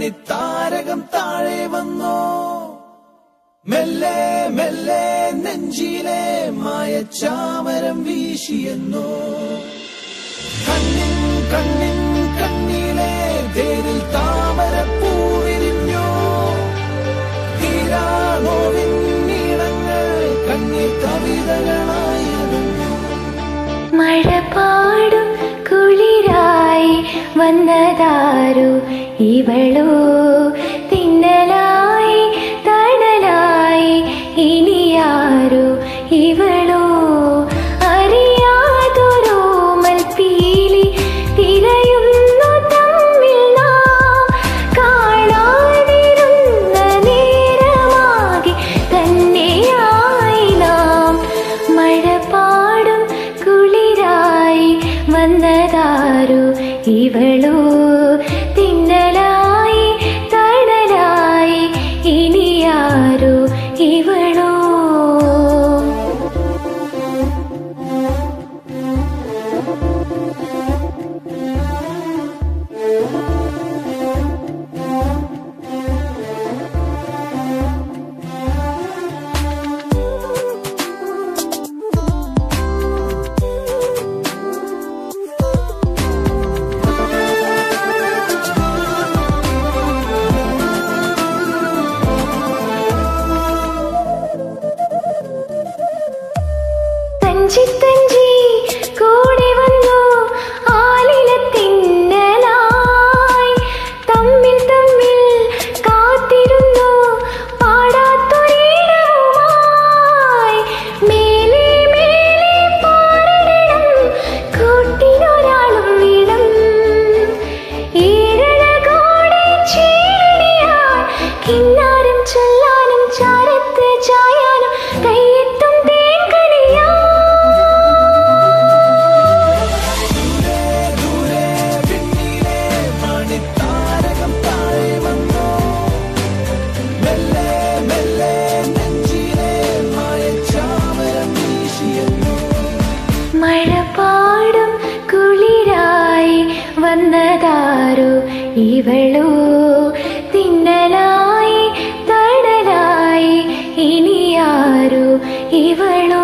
മണിത്താരകം താഴെ വന്നോ മെല്ലെ മെല്ലെ നെഞ്ചിലെ മായച്ചാമരം വീശിയെന്നോ കണ്ണിൻ കണ്ണിൻ കണ്ണിലെ തേരിൽ താമര പൂവിരിഞ്ഞോ തീരാനോവിൻ നീളങ്ങൾ കണ്ണീർ കവിതകളായി അടഞ്ഞു മഴ പാടും കുളിരായി വന്നതാരു ഇവളോ തിന്നലായി തണലായി ഇനിയാരോ ഇവളോ അറിയാതൊരു മൽപ്പീലി തിരയുന്നു തമ്മിൽ നാം കാണാതിരുന്ന നേരമാകെ തന്നെയായി നാം മഴ പാടും കുളിരായി വന്നതാരു ഇവളോ തിന്നലായി തണലായി ഇനിയാരോ ഇവളോ തഞ്ചി തഞ്ചി കൂടി വന്നു ആലിലത്തിന്നലായി തമ്മിൽ തമ്മിൽ കാത്തിരുന്നു പാടാത്തൊരിടവുമായി മേലെ മേലെ പാറണം കൂട്ടിനൊരാളും വീണം ഈരഴകോടെ ചീണിയാൻ കിന്നാരം ചൊല്ലാനും ചാരത്ത് ചായാനും കയ്യെത്തും തേൻകനിയാ ദൂരെ പിന്നിലെ മണിത്താരകം താഴെ വന്നോ മെല്ലെ മെല്ലെ നെഞ്ചിലെ മായച്ചാമരം വീശിയെന്നോ മഴ പാടും കുളിരായി വന്നതാരോ ഇവളോ തിന്നലായി തണലായി ഇനിയാരോ ഇവളോ